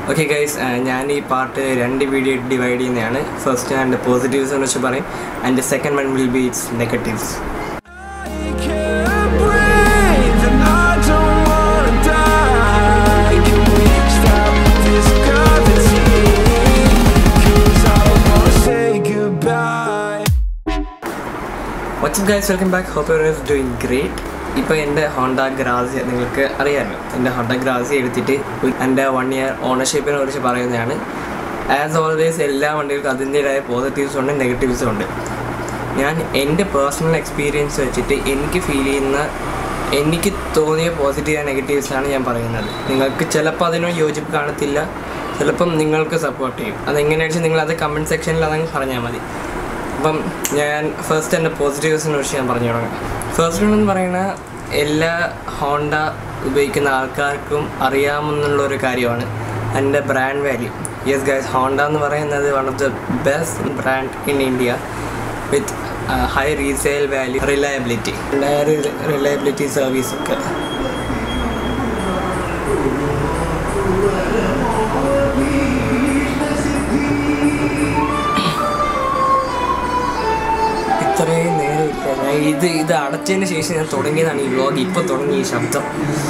Okay guys ഞാൻ ഈ part രണ്ട് വീഡിയോ ഡിവൈഡ് ചെയ്യുന്നതാണ് ഫസ്റ്റ് ഞാൻ എൻ്റെ പോസിറ്റീവ്സ് എന്ന് വെച്ച് പറയും and second one will be it's negatives can't breathe and I don't wanna die. Can we stop this gravity? 'Cause I don't wanna say goodbye. What's up guys welcome back hope you is doing great ഇപ്പോൾ എൻ്റെ Honda Grazia നിങ്ങൾക്ക് അറിയാമല്ലോ എൻ്റെ Honda Grazia എടുത്തിട്ട് ഒരു- എൻ്റെ one year ഓണർഷിപ്പിനെ കുറിച്ച് പറയുന്നതാണ് ആസ് ഓൾവേസ് എല്ലാ വണ്ടികൾക്കും അതിൻ്റേതായ പോസിറ്റീവ്സും ഉണ്ട് നെഗറ്റീവ്സും ഉണ്ട് ഞാൻ എൻ്റെ പേഴ്സണൽ എക്സ്പീരിയൻസ് വെച്ചിട്ട് എനിക്ക് ഫീൽ ചെയ്യുന്ന എനിക്ക് തോന്നിയ പോസിറ്റീവ് നെഗറ്റീവ്സാണ് ഞാൻ പറയുന്നത് നിങ്ങൾക്ക് ചിലപ്പോൾ അതിനോട് യോജിപ്പ് കാണത്തില്ല ചിലപ്പം നിങ്ങൾക്ക് സപ്പോർട്ട് ചെയ്യും അതെങ്ങനെയാണെന്ന് വെച്ചാൽ നിങ്ങൾ അത് കമൻറ്റ് സെക്ഷനിൽ അതങ്ങ് പറഞ്ഞാൽ മതി അപ്പം ഞാൻ ഫസ്റ്റ് എൻ്റെ പോസിറ്റീവ്സിനെ കുറിച്ച് ഞാൻ പറഞ്ഞു തുടങ്ങാം ഫസ്റ്റ് എന്ന് പറയുന്ന എല്ലാ ഹോണ്ട ഉപയോഗിക്കുന്ന ആൾക്കാർക്കും അറിയാമെന്നുള്ള ഒരു കാര്യമാണ് എൻ്റെ brand value yes guys Honda എന്ന് പറയുന്നത് one of the best brand in India with high resale value reliability reliability service ഒക്കെ ഇത്രയും നേരം ഇല്ല ഞാൻ ഇത് ഇത് അടച്ചതിന് ശേഷം ഞാൻ തുടങ്ങിയതാണ് ഈ വ്ലോഗ് ഇപ്പോൾ തുടങ്ങി ഈ ശബ്ദം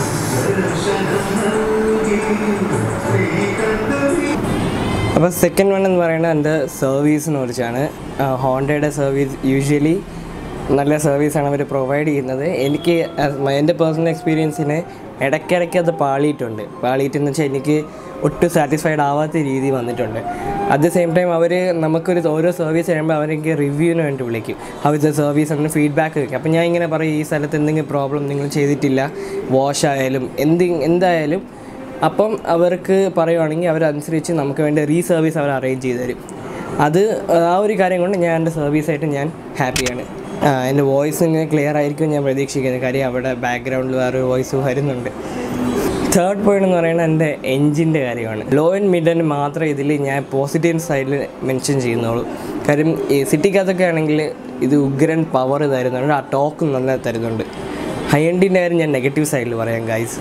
അപ്പോൾ സെക്കൻഡ് വൺ എന്ന് പറയുന്നത് എൻ്റെ സർവീസിനെ കുറിച്ചാണ് ഹോണ്ടയുടെ സർവീസ് യൂഷ്വലി നല്ല സർവീസാണ് അവർ പ്രൊവൈഡ് ചെയ്യുന്നത് എനിക്ക് as my- എൻ്റെ പേഴ്സണൽ എക്സ്പീരിയൻസിന് ഇടയ്ക്കിടയ്ക്ക് അത് പാളിയിട്ടുണ്ട് പാളിയിട്ടെന്ന് വെച്ചാൽ എനിക്ക് ഒട്ടും സാറ്റിസ്ഫൈഡ് ആവാത്ത രീതി വന്നിട്ടുണ്ട് അറ്റ് ദ സെയിം ടൈം അവർ നമുക്കൊരു ഓരോ സർവീസ് കഴിയുമ്പോൾ അവരെനിക്ക് റിവ്യൂവിന് വേണ്ടി വിളിക്കും ഹൗ ഇസ് ദ സർവീസ് അങ്ങനെ ഫീഡ്ബാക്ക് വയ്ക്കും അപ്പോൾ ഞാൻ ഇങ്ങനെ പറയും ഈ സ്ഥലത്ത് എന്തെങ്കിലും പ്രോബ്ലം നിങ്ങൾ ചെയ്തിട്ടില്ല വാഷ് ആയാലും എന്ത് എന്തായാലും അപ്പം അവർക്ക് പറയുവാണെങ്കിൽ അവരനുസരിച്ച് നമുക്ക് വേണ്ടി റീ സർവീസ് അവർ അറേഞ്ച് ചെയ്ത് തരും അത് ആ ഒരു കാര്യം കൊണ്ട് ഞാൻ എൻ്റെ സർവീസായിട്ട് ഞാൻ ഹാപ്പിയാണ് എൻ്റെ വോയിസ് ഇങ്ങനെ ക്ലിയർ ആയിരിക്കും ഞാൻ പ്രതീക്ഷിക്കുന്നത് കാര്യം അവിടെ ബാക്ക്ഗ്രൗണ്ടിൽ വേറെ വോയിസ് വരുന്നുണ്ട് തേർഡ് പോയിന്റ് എന്ന് പറയുന്നത് എൻ്റെ എൻജിൻ്റെ കാര്യമാണ് ലോ ആൻഡ് മിഡ് ആൻഡ് മാത്രമേ ഇതിൽ ഞാൻ പോസിറ്റീവ് സൈഡിൽ മെൻഷൻ ചെയ്യുന്നുള്ളൂ കാര്യം ഈ സിറ്റിക്കകത്തൊക്കെ ആണെങ്കിൽ ഇത് ഉഗ്രൻ പവർ തരുന്നുണ്ട് ആ ടോക്കും നല്ല തരുന്നുണ്ട് ഹൈ എൻഡിൻ്റെ കാര്യം ഞാൻ നെഗറ്റീവ് സൈഡിൽ പറയാം ഗൈസ്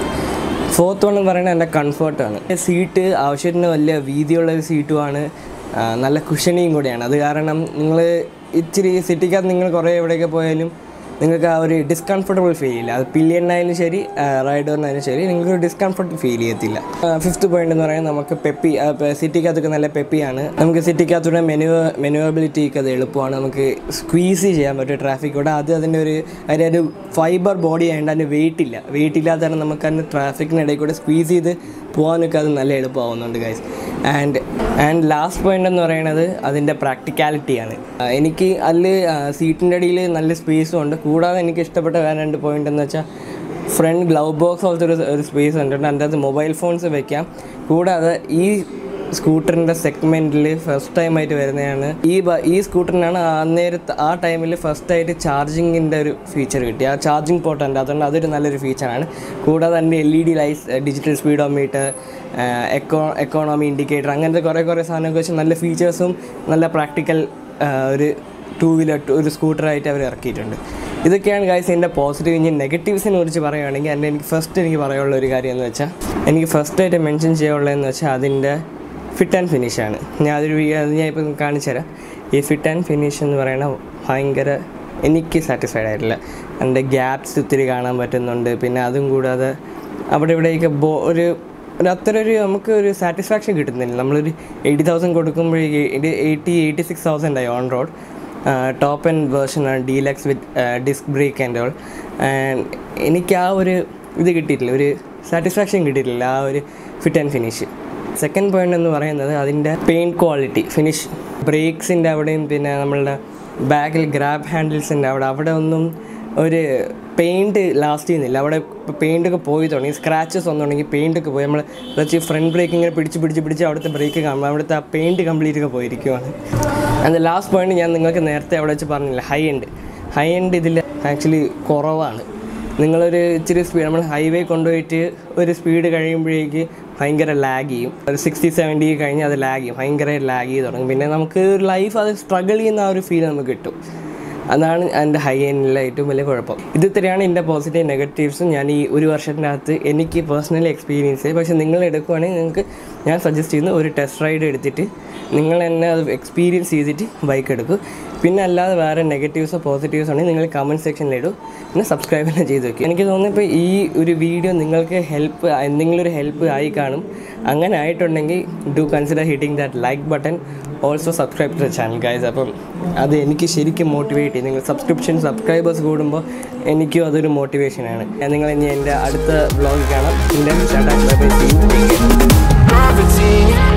ഫോർത്ത് വൺ എന്ന് പറയുന്നത് എൻ്റെ കംഫർട്ടാണ് സീറ്റ് ആവശ്യത്തിന് വലിയ വീതിയുള്ള ഒരു സീറ്റുമാണ് ആ, നല്ല കുഷനിയും കൂടിയാണ് അത് കാരണം നിങ്ങൾ ഇച്ചിരി സിറ്റിക്കകത്ത് നിങ്ങൾ കുറേ എവിടെയൊക്കെ പോയാലും നിങ്ങൾക്ക് ആ ഒരു ഡിസ്കംഫർട്ടബിൾ ഫീൽ ചെയ്യില്ല അത് പില്ലിയനായാലും ശരി റൈഡറിനായാലും ശരി നിങ്ങൾക്ക് ഒരു ഡിസ്കംഫർട്ട് ഫീൽ ചെയ്യത്തില്ല ഫിഫ്ത്ത് പോയിന്റ് എന്ന് പറയുന്നത് നമുക്ക് പെപ്പി സിറ്റിക്കകത്തൊക്കെ നല്ല പെപ്പിയാണ് നമുക്ക് സിറ്റിക്കകത്തൂടെ മെനു മെനുവബിലിറ്റി ഒക്കെ അത് എളുപ്പമാണ് നമുക്ക് സ്ക്വീസ് ചെയ്യാൻ പറ്റും ട്രാഫിക്കൂടെ അത് അതിൻ്റെ ഒരു അതിൻ്റെ ഒരു ഫൈബർ ബോഡി ആയതുകൊണ്ട് അതിന് വെയിറ്റ് ഇല്ല വെയിറ്റ് ഇല്ലാത്തതാണ് നമുക്ക് അതിന് ട്രാഫിക്കിനിടയിൽ കൂടെ സ്ക്വീസ് ചെയ്ത് പോകാനൊക്കെ അത് നല്ല എളുപ്പമാവുന്നുണ്ട് guys and and last point എന്ന് പറയുന്നത് അതിൻ്റെ പ്രാക്ടിക്കാലിറ്റിയാണ് എനിക്ക് അതിൽ സീറ്റിൻ്റെ അടിയിൽ നല്ല സ്പേസും ഉണ്ട് കൂടാതെ എനിക്ക് ഇഷ്ടപ്പെട്ട വേറെ രണ്ട് പോയിന്റ് എന്ന് വെച്ചാൽ ഫ്രണ്ട് ഗ്ലൗ ബോക്സ് പോലത്തെ ഒരു ഒരു സ്പേസ് ഉണ്ട് അതിൻ്റെ അകത്ത് മൊബൈൽ ഫോൺസ് വെക്കാം കൂടാതെ ഈ സ്കൂട്ടറിൻ്റെ സെഗ്മെൻറ്റിൽ ഫസ്റ്റ് ടൈമായിട്ട് വരുന്നതാണ് ഈ ബ- ഈ സ്കൂട്ടറിനാണ് അന്നേരത്ത് ആ ടൈമിൽ ഫസ്റ്റ് ആയിട്ട് ചാർജിങ്ങിൻ്റെ ഒരു ഫീച്ചർ കിട്ടി ആ ചാർജിങ് പോർട്ട് ഉണ്ട് അതുകൊണ്ട് അതൊരു നല്ലൊരു ഫീച്ചറാണ് കൂടാതെ അതിൻ്റെ L E D lights digital speedometer eco economy indicator അങ്ങനത്തെ കുറേ കുറേ സാധനമൊക്കെ വെച്ച് നല്ല ഫീച്ചേഴ്സും നല്ല പ്രാക്ടിക്കൽ ഒരു ടൂ വീലർ ഒരു സ്കൂട്ടറായിട്ട് അവർ ഇറക്കിയിട്ടുണ്ട് ഇതൊക്കെയാണ് ഗൈസ് എൻ്റെ പോസിറ്റീവ് ഇനി നെഗറ്റീവ്സിനെ കുറിച്ച് പറയുകയാണെങ്കിൽ എൻ്റെ എനിക്ക് ഫസ്റ്റ് എനിക്ക് പറയാനുള്ള ഒരു കാര്യം എന്ന് വെച്ചാൽ എനിക്ക് ഫസ്റ്റായിട്ട് മെൻഷൻ ചെയ്യാനുള്ളതെന്ന് വെച്ചാൽ അതിൻ്റെ ഫിറ്റ് ആൻഡ് ഫിനിഷാണ് ഞാൻ അതൊരു വീ- അത് ഞാൻ ഇപ്പം കാണിച്ചു തരാം ഈ ഫിറ്റ് ആൻഡ് ഫിനിഷ് എന്ന് പറയുന്ന ഭയങ്കര എനിക്ക് സാറ്റിസ്ഫൈഡ് ആയിട്ടില്ല എൻ്റെ ഗ്യാപ്സ് ഒത്തിരി കാണാൻ പറ്റുന്നുണ്ട് പിന്നെ അതും കൂടാതെ അവിടെ ഇവിടെയൊക്കെ ബോ ഒരു ഒരു അത്ര ഒരു നമുക്ക് ഒരു സാറ്റിസ്ഫാക്ഷൻ കിട്ടുന്നില്ല നമ്മളൊരു എയ്റ്റി തൗസൻഡ് കൊടുക്കുമ്പോഴേക്ക് എയ്റ്റി എയ്റ്റി സിക്സ് തൗസൻഡ് ആയി ഓൺ റോഡ് ടോപ്പ് ആൻഡ് വേർഷനാണ് deluxe with disc brake and all and എനിക്ക് ആ ഒരു ഇത് കിട്ടിയിട്ടില്ല ഒരു സാറ്റിസ്ഫാക്ഷൻ കിട്ടിയിട്ടില്ല ആ ഒരു fit and finish second point എന്ന് പറയുന്നത് അതിൻ്റെ പെയിൻറ്റ് ക്വാളിറ്റി ഫിനിഷ് ബ്രേക്സിൻ്റെ അവിടെയും പിന്നെ നമ്മളുടെ ബാക്കിൽ ഗ്രാബ് ഹാൻഡിൽസിൻ്റെ അവിടെ അവിടെ ഒന്നും ഒരു പെയിൻറ്റ് ലാസ്റ്റ് ചെയ്യുന്നില്ല അവിടെ പെയിൻ്റ് ഒക്കെ പോയി തുടങ്ങി സ്ക്രാച്ചസ് വന്നുണ്ടെങ്കിൽ പെയിൻ്റ് ഒക്കെ പോയി നമ്മൾ വെച്ച് ഫ്രണ്ട് ബ്രേക്ക് ഇങ്ങനെ പിടിച്ച് പിടിച്ച് പിടിച്ച് അവിടുത്തെ ബ്രേക്ക് കാണുമ്പോൾ അവിടുത്തെ ആ പെയിൻറ്റ് കംപ്ലീറ്റ് ഒക്കെ പോയിരിക്കുവാണ് ആൻഡ് ലാസ്റ്റ് പോയിന്റ് ഞാൻ നിങ്ങൾക്ക് നേരത്തെ അവിടെ വെച്ച് പറഞ്ഞില്ല ഹൈ എൻഡ് ഹൈ എൻഡ് ഇതിൽ ആക്ച്വലി കുറവാണ് നിങ്ങളൊരു ഇച്ചിരി സ്പീഡ് നമ്മൾ ഹൈവേ കൊണ്ടുപോയിട്ട് ഒരു സ്പീഡ് കഴിയുമ്പോഴേക്ക് ഭയങ്കര ലാഗ് ചെയ്യും ഒരു സിക്സ്റ്റി സെവൻറ്റി കഴിഞ്ഞ് അത് ലാഗ് ചെയ്യും ഭയങ്കര ലാഗ് ചെയ്ത് തുടങ്ങും പിന്നെ നമുക്ക് ഒരു ലൈഫ് അത് സ്ട്രഗിൾ ചെയ്യുന്ന ആ ഒരു ഫീൽ നമുക്ക് കിട്ടും അതാണ് എൻ്റെ ഹൈ എൻഡിലെ ഏറ്റവും വലിയ കുഴപ്പം ഇത് ഇത്രയാണ് എൻ്റെ പോസിറ്റീവ് നെഗറ്റീവ്സും ഞാൻ ഈ ഒരു വർഷത്തിനകത്ത് എനിക്ക് പേഴ്സണലി എക്സ്പീരിയൻസ് ചെയ്ത് പക്ഷേ നിങ്ങൾ എടുക്കുവാണെങ്കിൽ നിങ്ങൾക്ക് ഞാൻ സജസ്റ്റ് ചെയ്യുന്ന ഒരു ടെസ്റ്റ് റൈഡ് എടുത്തിട്ട് നിങ്ങൾ തന്നെ അത് എക്സ്പീരിയൻസ് ചെയ്തിട്ട് ബൈക്ക് എടുക്കും പിന്നെ അല്ലാതെ വേറെ നെഗറ്റീവ്സോ പോസിറ്റീവ്സോ ഉണ്ടെങ്കിൽ നിങ്ങൾ കമൻറ്റ് സെക്ഷനിലിടും പിന്നെ സബ്സ്ക്രൈബ് തന്നെ ചെയ്ത് വെക്കും എനിക്ക് തോന്നുന്നു ഇപ്പോൾ ഈ ഒരു വീഡിയോ നിങ്ങൾക്ക് ഹെൽപ്പ് എന്തെങ്കിലും ഒരു ഹെൽപ്പ് ആയി കാണും അങ്ങനെ ആയിട്ടുണ്ടെങ്കിൽ do consider hitting that like button also subscribe to the channel guys അപ്പം അത് എനിക്ക് ശരിക്കും മോട്ടിവേറ്റ് ചെയ്യും നിങ്ങൾ സബ്സ്ക്രിപ്ഷൻ സബ്സ്ക്രൈബേഴ്സ് കൂടുമ്പോൾ എനിക്കും അതൊരു മോട്ടിവേഷനാണ് ഞാൻ നിങ്ങൾ ഇനി എൻ്റെ അടുത്ത വ്ളോഗ് കാണാം എൻ്റെ Gravity